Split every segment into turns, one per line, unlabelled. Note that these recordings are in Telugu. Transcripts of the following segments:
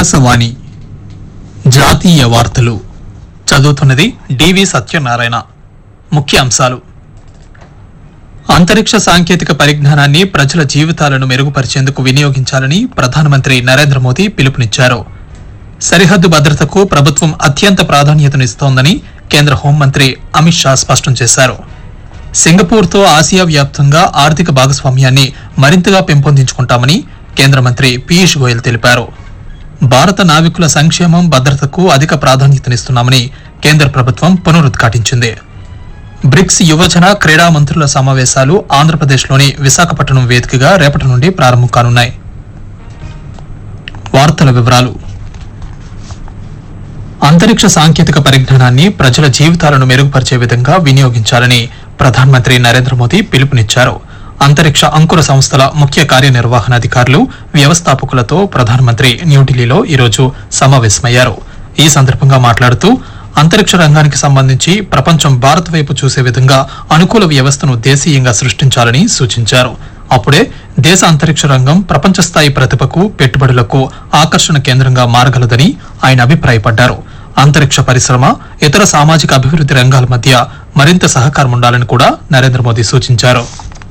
ఆకాశవాణి జాతీయ వార్తలు చదువుతున్నది డివి సత్యనారాయణ ముఖ్య అంశాలు అంతరిక్ష సాంకేతిక పరిజ్ఞానాన్ని ప్రజల జీవితాలను మెరుగుపరిచేందుకు వినియోగించాలని ప్రధానమంత్రి నరేంద్ర మోదీ పిలుపునిచ్చారు సరిహద్దు భద్రతకు ప్రభుత్వం అత్యంత ప్రాధాన్యతనిస్తోందని కేంద్ర హోంమంత్రి అమిత్ షా స్పష్టం చేశారు సింగపూర్తో ఆసియా వ్యాప్తంగా ఆర్థిక భాగస్వామ్యాన్ని మరింతగా పెంపొందించుకుంటామని కేంద్ర మంత్రి పీయూష్ గోయల్ తెలిపారు భారత నావికుల సంక్షేమం భద్రతకు అధిక ప్రాధాన్యతనిస్తున్నామని కేంద్ర ప్రభుత్వం పునరుద్ఘాటించింది బ్రిక్స్ యువజన క్రీడా మంత్రుల సమావేశాలు ఆంధ్రప్రదేశ్లోని విశాఖపట్నం వేదికగా రేపటి నుండి ప్రారంభం కానున్నాయి వార్తల వివరాలు అంతరిక్ష సాంకేతిక పరిజ్ఞానాన్ని ప్రజల జీవితాలను మెరుగుపరిచే విధంగా వినియోగించాలని ప్రధానమంత్రి నరేంద్ర మోదీ పిలుపునిచ్చారు అంతరిక్ష అంకుర సంస్థల ముఖ్య కార్యనిర్వహణాధికారులు వ్యవస్థాపకులతో ప్రధానమంత్రి న్యూఢిల్లీలో ఈరోజు సమావేశమయ్యారు ఈ సందర్భంగా మాట్లాడుతూ అంతరిక్ష రంగానికి సంబంధించి ప్రపంచం భారత్ వైపు చూసే విధంగా అనుకూల వ్యవస్థను దేశీయంగా సృష్టించాలని సూచించారు అప్పుడే దేశ అంతరిక్ష రంగం ప్రపంచ స్థాయి ప్రతిభకు పెట్టుబడులకు ఆకర్షణ కేంద్రంగా మారగలదని ఆయన అభిప్రాయపడ్డారు అంతరిక్ష పరిశ్రమ ఇతర సామాజిక అభివృద్ధి రంగాల మధ్య మరింత సహకారం ఉండాలని కూడా నరేంద్ర మోదీ సూచించారు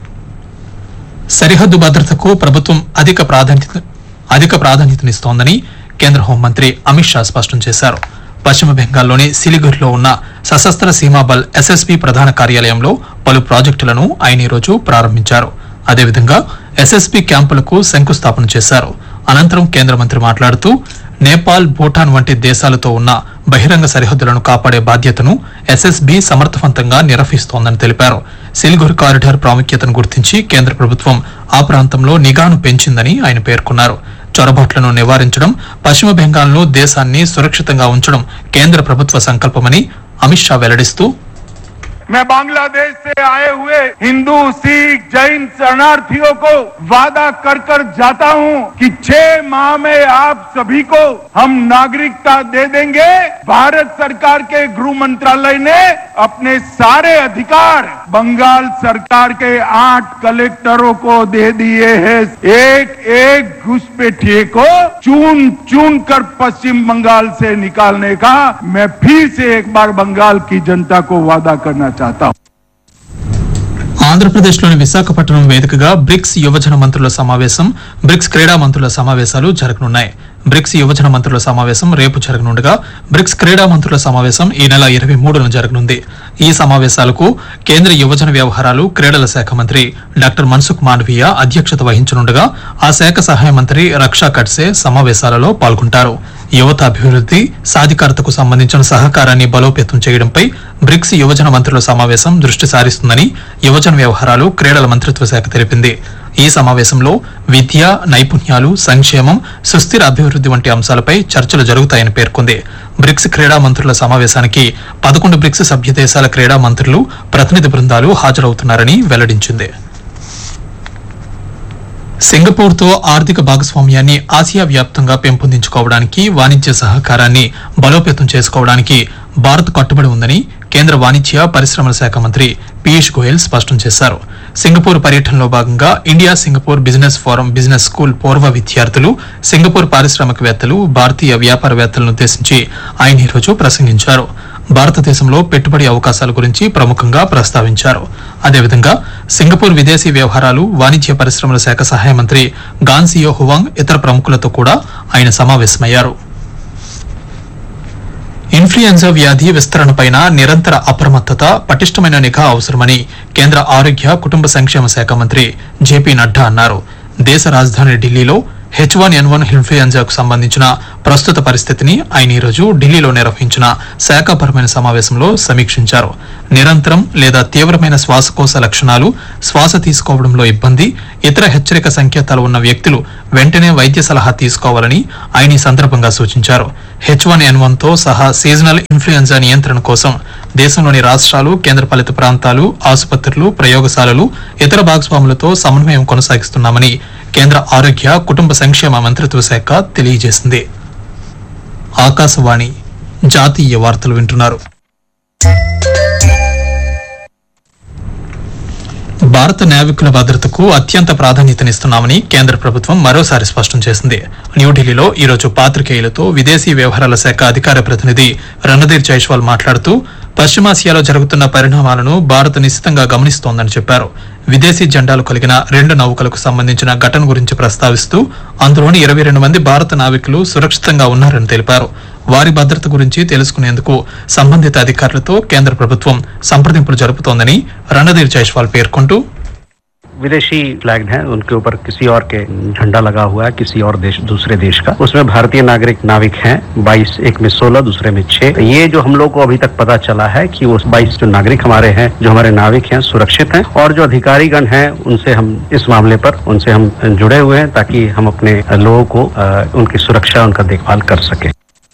సరిహద్దు భద్రతకు ప్రభుత్వం అధిక ప్రాధాన్యత అధిక ప్రాధాన్యతనిస్తోందని కేంద్ర హోంమంత్రి అమిత్ షా స్పష్టం చేశారు పశ్చిమ బెంగాల్లోని సిలిగురిలో ఉన్న సశస్త్ర సీమా బల్ ఎస్ఎస్పీ ప్రధాన కార్యాలయంలో పలు ప్రాజెక్టులను ఆయన ఈరోజు ప్రారంభించారు అదేవిధంగా ఎస్ఎస్పీ క్యాంపులకు శంకుస్థాపన చేశారు అనంతరం కేంద్ర మంత్రి మాట్లాడుతూ నేపాల్ భూటాన్ వంటి దేశాలతో ఉన్న బహిరంగ సరిహద్దులను కాపాడే బాధ్యతను ఎస్ఎస్బీ సమర్థవంతంగా నిర్వహిస్తోందని తెలిపారు సిలిగురి కారిడార్ ప్రాముఖ్యతను గుర్తించి కేంద్ర ప్రభుత్వం ఆ ప్రాంతంలో నిఘాను పెంచిందని ఆయన పేర్కొన్నారు చొరబాట్లను నివారించడం పశ్చిమ బెంగాల్ను దేశాన్ని సురక్షితంగా ఉంచడం కేంద్ర ప్రభుత్వ సంకల్పమని అమిత్ షా వెల్లడిస్తూ
मैं बांग्लादेश से आए हुए हिंदू सिख जैन शरणार्थियों को वादा कर कर जाता हूं कि छह माह में आप सभी को हम नागरिकता दे देंगे भारत सरकार के गृह मंत्रालय ने अपने सारे अधिकार बंगाल सरकार के आठ कलेक्टरों को दे दिए हैं एक एक घुसपैठिए को चुन चुन कर पश्चिम बंगाल से निकालने का मैं फिर से एक बार बंगाल की जनता को वादा करना चाहता हूं
ఆంధ్రప్రదేశ్లోని విశాఖపట్నం వేదికగా బ్రిక్స్ యువజన మంత్రుల సమావేశం బ్రిక్స్ క్రీడా మంత్రుల సమావేశాలు జరగనున్నాయి బ్రిక్స్ యువజన మంత్రుల సమావేశం రేపు జరగనుండగా బ్రిక్స్ క్రీడా మంత్రుల సమావేశం ఈ నెల ఇరవై మూడున జరగనుంది ఈ సమావేశాలకు కేంద్ర యువజన వ్యవహారాలు క్రీడల శాఖ మంత్రి డాక్టర్ మన్సుఖ్ మాండవీయ అధ్యక్షత వహించనుండగా ఆ శాఖ సహాయ మంత్రి రక్షా కట్సే సమావేశాలలో పాల్గొంటారు యువత అభివృద్ధి సాధికారతకు సంబంధించిన సహకారాన్ని బలోపేతం చేయడంపై బ్రిక్స్ యువజన మంత్రుల సమావేశం దృష్టి సారిస్తుందని యువజన వ్యవహారాలు క్రీడల మంత్రిత్వ శాఖ తెలిపింది ఈ సమావేశంలో విద్య నైపుణ్యాలు సంక్షేమం సుస్థిర అభివృద్ధి వంటి అంశాలపై చర్చలు జరుగుతాయని పేర్కొంది బ్రిక్స్ క్రీడా మంత్రుల సమావేశానికి పదకొండు బ్రిక్స్ సభ్య దేశాల క్రీడా మంత్రులు ప్రతినిధి బృందాలు హాజరవుతున్నారని వెల్లడించింది సింగపూర్తో ఆర్థిక భాగస్వామ్యాన్ని ఆసియా వ్యాప్తంగా పెంపొందించుకోవడానికి వాణిజ్య సహకారాన్ని బలోపేతం చేసుకోవడానికి భారత్ కట్టుబడి ఉందని కేంద్ర వాణిజ్య పరిశ్రమల శాఖ మంత్రి పీయూష్ గోయల్ స్పష్టం చేశారు సింగపూర్ పర్యటనలో భాగంగా India Singapore business forum business school పూర్వ విద్యార్థులు సింగపూర్ పారిశ్రామికవేత్తలు భారతీయ వ్యాపారవేత్తలను ఉద్దేశించి ఆయన ఈరోజు ప్రసంగించారు భారతదేశంలో పెట్టుబడి అవకాశాల గురించి ప్రముఖంగా ప్రస్తావించారు అదేవిధంగా సింగపూర్ విదేశీ వ్యవహారాలు వాణిజ్య పరిశ్రమల శాఖ సహాయ మంత్రి గాన్సియో హువాంగ్ ఇతర ప్రముఖులతో కూడా ఆయన సమావేశమయ్యారు ఇన్ఫ్లుయెన్జా వ్యాధి విస్తరణపైన నిరంతర అప్రమత్తత పటిష్టమైన నిఘా అవసరమని కేంద్ర ఆరోగ్య కుటుంబ సంక్షేమ శాఖ మంత్రి జేపీ నడ్డా అన్నారు దేశ రాజధాని ఢిల్లీలో హెచ్ వన్ ఎన్ వన్ ఇన్ఫ్లుయెన్జాకు సంబంధించిన ప్రస్తుత పరిస్థితిని ఆయన ఈరోజు ఢిల్లీలో నిర్వహించిన శాఖాపరమైన సమావేశంలో సమీక్షించారు నిరంతరం లేదా తీవ్రమైన శ్వాసకోశ లక్షణాలు శ్వాస తీసుకోవడంలో ఇబ్బంది ఇతర హెచ్చరిక సంకేతాలు ఉన్న వ్యక్తులు వెంటనే వైద్య సలహా తీసుకోవాలని ఆయన ఈ సందర్భంగా సూచించారు హెచ్ వన్ ఎన్ వన్ తో సహా సీజనల్ ఇన్ఫ్లుయెన్జా నియంత్రణ కోసం దేశంలోని రాష్ట్రాలు కేంద్రపాలిత ప్రాంతాలు ఆసుపత్రులు ప్రయోగశాలలు ఇతర భాగస్వాములతో సమన్వయం కొనసాగిస్తున్నామని కేంద్ర ఆరోగ్య కుటుంబ సంక్షేమ మంత్రిత్వ శాఖ తెలియజేసింది ఆకాశవాణి జాతీయ వార్తలు వింటున్నారు భారత నావికుల భద్రతకు అత్యంత ప్రాధాన్యతనిస్తున్నామని కేంద్ర ప్రభుత్వం మరోసారి స్పష్టం చేసింది న్యూఢిల్లీలో ఈరోజు పాత్రికేయులతో విదేశీ వ్యవహారాల శాఖ అధికార ప్రతినిధి రణధీర్ జైస్వాల్ మాట్లాడుతూ పశ్చిమాసియాలో జరుగుతున్న పరిణామాలను భారత్ నిశితంగా గమనిస్తోందని చెప్పారు విదేశీ జెండాలు కలిగిన రెండు నౌకలకు సంబంధించిన ఘటన గురించి ప్రస్తావిస్తూ అందులోని ఇరవై రెండు మంది భారత నావికులు సురక్షితంగా ఉన్నారని తెలిపారు వారి భద్రత గురించి తెలుసుకునేందుకు సంబంధిత అధికారులతో కేంద్ర ప్రభుత్వం సంప్రదింపులు జరుపుతోందని రణధీర్ జైస్వాల్ పేర్కొంటూ
विदेशी फ्लैग हैं उनके ऊपर किसी और के झंडा लगा हुआ है किसी और देश दूसरे देश का उसमें भारतीय नागरिक नाविक हैं 22 एक में 16 दूसरे में 6 ये जो हम लोग को अभी तक पता चला है कि उस 22 जो नागरिक हमारे हैं जो हमारे नाविक हैं सुरक्षित हैं और जो अधिकारीगण हैं उनसे हम इस मामले पर उनसे हम जुड़े हुए हैं ताकि हम अपने लोगों को अ, उनकी सुरक्षा उनका देखभाल कर सकें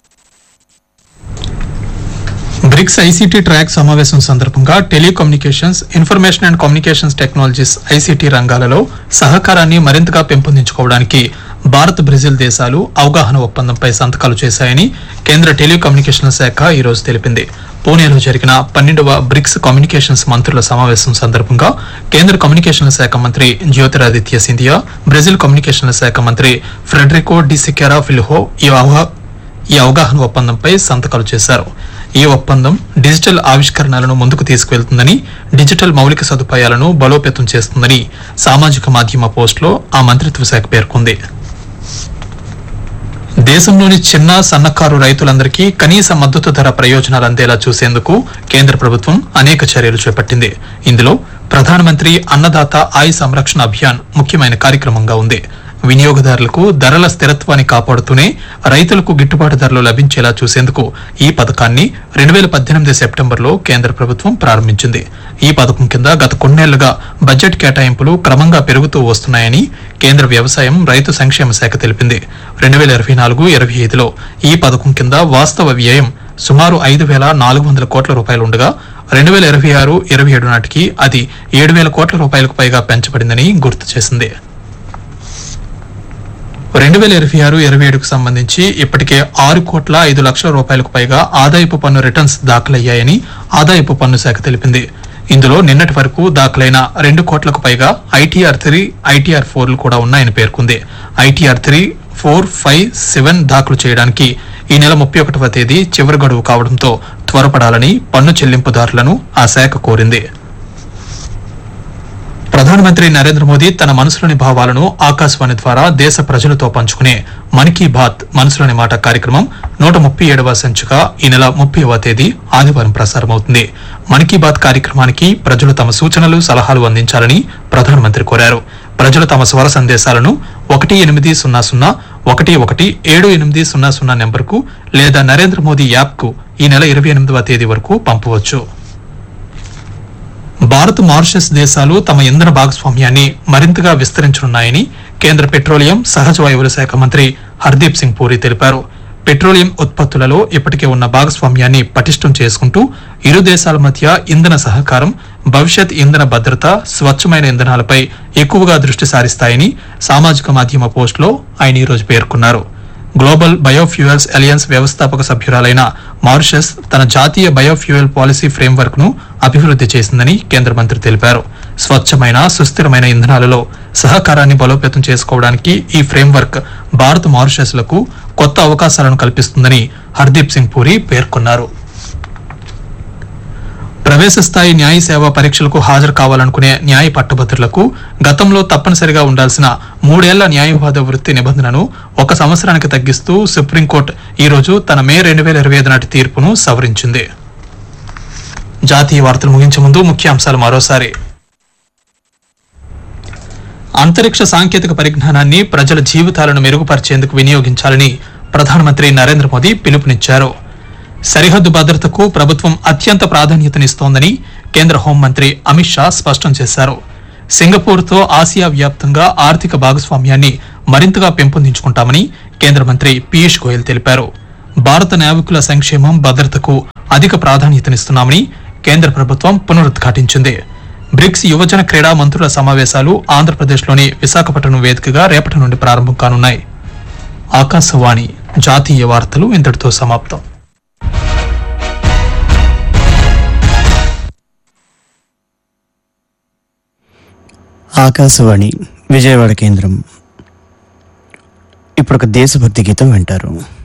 బ్రిక్స్ ఐసీటీ ట్రాక్ సమావేశం సందర్భంగా telecommunications information and communications technologies ICT రంగాలలో సహకారాన్ని మరింతగా పెంపొందించుకోవడానికి భారత్ బ్రెజిల్ దేశాలు అవగాహన ఒప్పందంపై సంతకాలు చేశాయని కేంద్ర టెలికమ్యూనికేషన్ల శాఖ ఈ రోజు తెలిపింది పూణేలో జరిగిన పన్నెండవ బ్రిక్స్ కమ్యూనికేషన్స్ మంత్రుల సమావేశం సందర్భంగా కేంద్ర కమ్యూనికేషన్ల శాఖ మంత్రి జ్యోతిరాదిత్య సింధియా బ్రెజిల్ కమ్యూనికేషన్ల శాఖ మంత్రి ఫ్రెడరికో డి సికెరా ఫిల్హో ఈ అవగా- ఈ అవగాహన ఒప్పందంపై సంతకాలు చేశారు ఈ ఒప్పందం డిజిటల్ ఆవిష్కరణలను ముందుకు తీసుకువెళ్తుందని డిజిటల్ మౌలిక సదుపాయాలను బలోపేతం చేస్తుందని సామాజిక మాధ్యమ పోస్టులో ఆ మంత్రిత్వ శాఖ పేర్కొంది దేశంలోని చిన్న సన్నకారు రైతులందరికీ కనీస మద్దతు ధర ప్రయోజనాలు అందేలా చూసేందుకు కేంద్ర ప్రభుత్వం అనేక చర్యలు చేపట్టింది ఇందులో ప్రధానమంత్రి అన్నదాత ఆయ సంరక్షణ అభియాన్ ముఖ్యమైన కార్యక్రమంగా ఉంది వినియోగదారులకు ధరల స్థిరత్వాన్ని కాపాడుతూనే రైతులకు గిట్టుబాటు ధరలు లభించేలా చూసేందుకు ఈ పథకాన్ని రెండు వేల పద్దెనిమిది సెప్టెంబర్లో కేంద్ర ప్రభుత్వం ప్రారంభించింది ఈ పథకం కింద గత కొన్నేళ్లుగా బడ్జెట్ కేటాయింపులు క్రమంగా పెరుగుతూ వస్తున్నాయని కేంద్ర వ్యవసాయం రైతు సంక్షేమ శాఖ తెలిపింది రెండు వేల ఇరవై నాలుగు ఇరవై ఐదులో ఈ పథకం కింద వాస్తవ వ్యయం సుమారు ఐదు వేల నాలుగు వందల కోట్ల రూపాయలు ఉండగా రెండు వేల ఇరవై ఆరు ఇరవై ఏడు నాటికి అది ఏడు వేల కోట్ల రూపాయలకు పైగా పెంచబడిందని గుర్తు చేసింది రెండు వేల ఇరవై ఆరు ఇరవై ఏడుకు సంబంధించి ఇప్పటికే ఆరు కోట్ల ఐదు లక్షల రూపాయలకు పైగా ఆదాయపు పన్ను రిటర్న్స్ దాఖలయ్యాయని ఆదాయపు పన్ను శాఖ తెలిపింది ఇందులో నిన్నటి వరకు దాఖలైన రెండు కోట్లకు పైగా ఐటీఆర్ త్రీ ఐటీఆర్ ఫోర్లు కూడా ఉన్నాయని పేర్కొంది ITR three four five seven దాఖలు చేయడానికి ఈ నెల ముప్పై ఒకటవ తేదీ చివరి గడువు కావడంతో త్వరపడాలని పన్ను చెల్లింపుదారులను ఆ శాఖ కోరింది ప్రధానమంత్రి నరేంద్ర మోదీ తన మనసులోని భావాలను ఆకాశవాణి ద్వారా దేశ ప్రజలతో పంచుకునే మన్ కీ బాత్ మనసులోని మాట కార్యక్రమం నూట ముప్పై ఏడవ సంచిక ఈ నెల ముప్పైవ తేదీ ఆదివారం ప్రసారమవుతుంది మన్ కీ బాత్ కార్యక్రమానికి ప్రజలు తమ సూచనలు సలహాలు అందించాలని ప్రధానమంత్రి కోరారు ప్రజలు తమ స్వర సందేశాలను ఒకటి ఎనిమిది సున్నా సున్నా ఒకటి ఒకటి ఏడు ఎనిమిది సున్నా సున్నా నెంబర్కు లేదా నరేంద్ర మోదీ యాప్కు ఈ నెల ఇరవై ఎనిమిదవ తేదీ వరకు పంపవచ్చు భారత్ మారిషస్ దేశాలు తమ ఇంధన భాగస్వామ్యాన్ని మరింతగా విస్తరించనున్నాయని కేంద్ర పెట్రోలియం సహజ వాయువుల శాఖ మంత్రి హర్దీప్ సింగ్ పూరి తెలిపారు పెట్రోలియం ఉత్పత్తులలో ఇప్పటికే ఉన్న భాగస్వామ్యాన్ని పటిష్టం చేసుకుంటూ ఇరు దేశాల మధ్య ఇంధన సహకారం భవిష్యత్ ఇంధన భద్రత స్వచ్ఛమైన ఇంధనాలపై ఎక్కువగా దృష్టి సారిస్తాయని సామాజిక మాధ్యమ పోస్టులో ఆయన ఈరోజు పేర్కొన్నారు గ్లోబల్ బయోఫ్యూయల్స్ అలియన్స్ వ్యవస్థాపక సభ్యురాలైన మారిషస్ తన జాతీయ బయోఫ్యూయల్ పాలసీ ఫ్రేమ్వర్క్ ను అభివృద్ధి చేసిందని కేంద్ర మంత్రి తెలిపారు స్వచ్ఛమైన సుస్థిరమైన ఇంధనాలలో సహకారాన్ని బలోపేతం చేసుకోవడానికి ఈ ఫ్రేమ్వర్క్ భారత్ మారిషస్ లకు కొత్త అవకాశాలను కల్పిస్తుందని హర్దీప్ సింగ్ పూరి పేర్కొన్నారు ప్రవేశ స్థాయి న్యాయ సేవా పరీక్షలకు హాజరు కావాలనుకునే న్యాయ పట్టభద్రులకు గతంలో తప్పనిసరిగా ఉండాల్సిన మూడేళ్ల న్యాయవాద వృత్తి నిబంధనను ఒక సంవత్సరానికి తగ్గిస్తూ సుప్రీంకోర్టు ఈ రోజు తన మే రెండు వేల ఇరవై ఐదు నాటి తీర్పును సవరించింది జాతీయ వార్తలు ముగించే ముందు ముఖ్యాంశాలు మరోసారి అంతరిక్ష సాంకేతిక పరిజ్ఞానాన్ని ప్రజల జీవితాలను మెరుగుపరిచేందుకు వినియోగించాలని ప్రధానమంత్రి నరేంద్ర మోదీ పిలుపునిచ్చారు సరిహద్దు భద్రతకు ప్రభుత్వం అత్యంత ప్రాధాన్యతనిస్తోందని కేంద్ర హోంమంత్రి అమిత్ షా స్పష్టం చేశారు సింగపూర్తో ఆసియా వ్యాప్తంగా ఆర్థిక భాగస్వామ్యాన్ని మరింతగా పెంపొందించుకుంటామని కేంద్ర మంత్రి పీయూష్ గోయల్ తెలిపారు భారత నావికుల సంక్షేమం భద్రతకు అధిక ప్రాధాన్యతనిస్తున్నామని కేంద్ర ప్రభుత్వం పునరుద్ఘాటించింది బ్రిక్స్ యువజన క్రీడా మంత్రుల సమావేశాలు ఆంధ్రప్రదేశ్లోని విశాఖపట్నం వేదికగా రేపటి నుండి ప్రారంభం కానున్నాయి ఆకాశవాణి జాతీయ వార్తలు ఇంతటితో సమాప్తం
ఆకాశవాణి విజయవాడ కేంద్రం ఇప్పుడు ఒక దేశభక్తి గీతం వింటారు